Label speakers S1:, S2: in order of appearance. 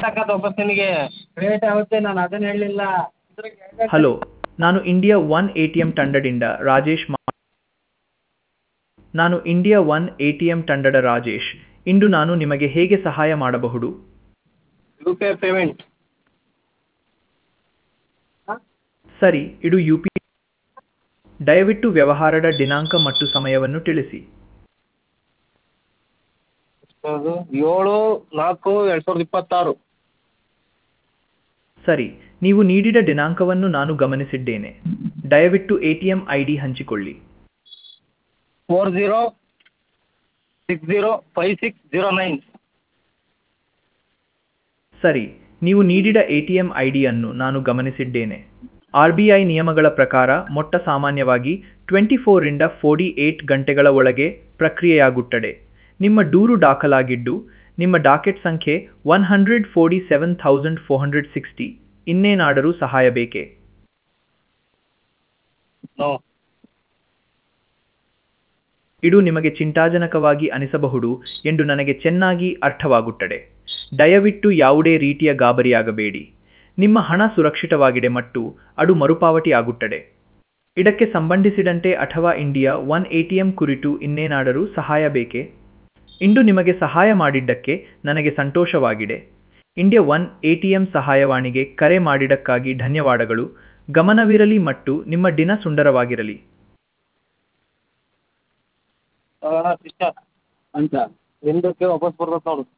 S1: ಹಾಕೋದು ವಾಪಸ್ ನಿನಗೆ
S2: ರೇಟ್ ಆಗುತ್ತೆ ನಾನು ಅದನ್ನ ಹೇಳಲಿಲ್ಲ
S3: ಹಲೋ ನಾನು India one A T M ತಂಡದಿಂದ ರಾಜೇಶ್ ಮಾ ನಾನು India one A T M ತಂಡದ ರಾಜೇಶ್ ಇಂದು ನಾನು ನಿಮಗೆ ಹೇಗೆ ಸಹಾಯ ಮಾಡಬಹುದು
S1: ಯು ಪಿ ಐ ಪೇಮೆಂಟ್
S3: ಸರಿ ಇದು ಯು ಪಿ ದಯವಿಟ್ಟು ವ್ಯವಹಾರದ ದಿನಾಂಕ ಮತ್ತು ಸಮಯವನ್ನು ತಿಳಿಸಿ
S1: ಅದು ಏಳು ನಾಲ್ಕು ಎರಡು ಸಾವಿರದ ಇಪ್ಪತ್ತಾರು
S3: ಸರಿ ನೀವು ನೀಡಿದ ದಿನಾಂಕವನ್ನು ನಾನು ಗಮನಿಸಿದ್ದೇನೆ ದಯವಿಟ್ಟು A T M I D ಹಂಚಿಕೊಳ್ಳಿ
S1: four zero six zero five six zero nine
S3: ಸರಿ ನೀವು ನೀಡಿದ ಎ ಟಿ ಎಂ ಐ ಡಿಯನ್ನು ನಾನು ಗಮನಿಸಿದ್ದೇನೆ ಆರ್ ಬಿ ಐ ನಿಯಮಗಳ ಪ್ರಕಾರ ಮೊಟ್ಟ ಸಾಮಾನ್ಯವಾಗಿ ಟ್ವೆಂಟಿ ಫೋರಿಂದ ಫೋರ್ಟಿ ಏಟ್ ಗಂಟೆಗಳ ಒಳಗೆ ಪ್ರಕ್ರಿಯೆಯಾಗುತ್ತದೆ ನಿಮ್ಮ ದೂರು ದಾಖಲಾಗಿದ್ದು ನಿಮ್ಮ ಡಾಕೆಟ್ ಸಂಖ್ಯೆ one hundred forty seven thousand four hundred sixty ಇನ್ನೇನಾದರೂ ಸಹಾಯ ಬೇಕೇ
S1: ನೋ
S3: ಇದು ನಿಮಗೆ ಚಿಂತಾಜನಕವಾಗಿ ಅನಿಸಬಹುದು ಎಂದು ನನಗೆ ಚೆನ್ನಾಗಿ ಅರ್ಥವಾಗುತ್ತದೆ ದಯವಿಟ್ಟು ಯಾವುದೇ ರೀತಿಯ ಗಾಬರಿಯಾಗಬೇಡಿ ನಿಮ್ಮ ಹಣ ಸುರಕ್ಷಿತವಾಗಿದೆ ಮತ್ತು ಅದು ಮರುಪಾವತಿ ಆಗುತ್ತದೆ ಇದಕ್ಕೆ ಸಂಬಂಧಿಸಿದಂತೆ ಅಥವಾ India one A T M ಕುರಿತು ಇನ್ನೇನಾದರೂ ಸಹಾಯ ಬೇಕೇ ಇಂದು ನಿಮಗೆ ಸಹಾಯ ಮಾಡಿದ್ದಕ್ಕೆ ನನಗೆ ಸಂತೋಷವಾಗಿದೆ India one A T M ಸಹಾಯವಾಣಿಗೆ ಕರೆ ಮಾಡಿದ್ದಕ್ಕಾಗಿ ಧನ್ಯವಾದಗಳು ಗಮನವಿರಲಿ ಮತ್ತು ನಿಮ್ಮ ದಿನ ಸುಂದರವಾಗಿರಲಿ
S1: ಸಿಸ್ಟರ್
S2: ಅಂತ
S1: ಹಿಂದಕ್ಕೆ ವಾಪಸ್ ಬರ್ತದೆ ನೋಡು